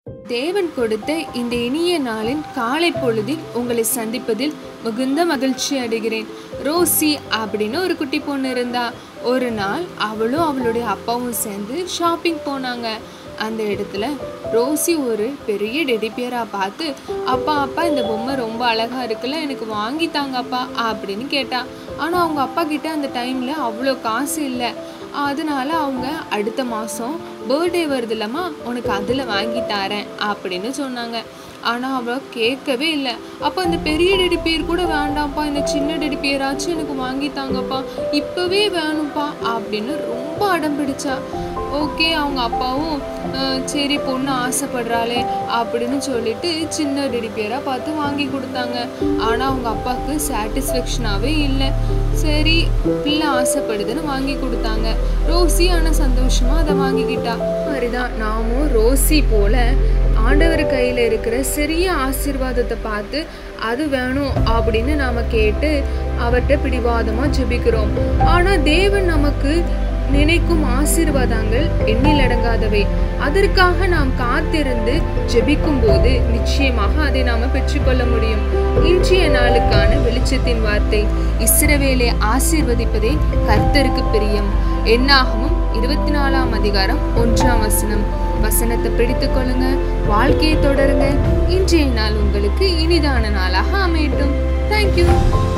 தேவன் கொடுத்த இந்த இனிய நாளின் காலை பொழுதில் உங்களை சந்திப்பதில் மிகுந்த மகிழ்ச்சி அடைகிறேன் ரோசி அப்படின்னு ஒரு குட்டி பொண்ணு இருந்தா ஒரு நாள் அவளும் அவளுடைய அப்பாவும் சேர்ந்து ஷாப்பிங் போனாங்க அந்த இடத்துல ரோசி ஒரு பெரிய டெடிபியராக பார்த்து அப்பா அப்பா இந்த பொம்மை ரொம்ப அழகா இருக்குல்ல எனக்கு வாங்கி தாங்கப்பா அப்படின்னு கேட்டா ஆனால் அவங்க அப்பா கிட்ட அந்த டைமில் அவ்வளோ காசு இல்லை அதனால அவங்க அடுத்த மாதம் பர்த்டே வருது இல்லம்மா உனக்கு அதில் வாங்கி தரேன் அப்படின்னு சொன்னாங்க ஆனால் அவள் கேட்கவே இல்லை அப்போ அந்த பெரிய டெடி பேர் கூட வேண்டாம்ப்பா இந்த சின்ன டெடி பேராச்சும் எனக்கு வாங்கி தாங்கப்பா இப்போவே வேணும்ப்பா அப்படின்னு ரொம்ப அடம் பிடிச்சா ஓகே அவங்க அப்பாவும் "அஹ், சரி பொண்ணு ஆசைப்படுறாளே அப்படின்னு சொல்லிட்டு சின்ன டெடி பேராக பார்த்து வாங்கி கொடுத்தாங்க ஆனால் அவங்க அப்பாவுக்கு சாட்டிஸ்ஃபேக்ஷனாகவே இல்லை சரி பிள்ளை ஆசைப்படுதுன்னு வாங்கி கொடுத்தாங்க ரோசி ஆனால் சந்தோஷமாக அதை வாங்கிக்கிட்டா மாதிரிதான் நாமும் ரோசி போல ஆண்டவர் கையில் இருக்கிற சிறிய ஆசீர்வாதத்தை பார்த்து அது வேணும் அப்படின்னு நாம கேட்டு அவர்கிட்ட பிடிவாதமாக ஜெபிக்கிறோம் ஆனால் தேவன் நமக்கு நினைக்கும் ஆசீர்வாதங்கள் எண்ணிலடங்காதவை அதற்காக நாம் காத்திருந்து ஜெபிக்கும் போது நிச்சயமாக அதை நாம பெற்றுக்கொள்ள முடியும் இன்றைய நாளுக்கான வெளிச்சத்தின் வார்த்தை இஸ்ரவேலை ஆசீர்வதிப்பதே கர்த்தருக்கு பிரியம் என்னாகவும் இருபத்தி நாலாம் அதிகாரம் ஒன்றாம் வசனம் வசனத்தை பிடித்துக் கொள்ளுங்க வாழ்க்கையை தொடருங்க இன்றைய நாள் உங்களுக்கு இனிதான நாளாக அமையட்டும் தேங்க்யூ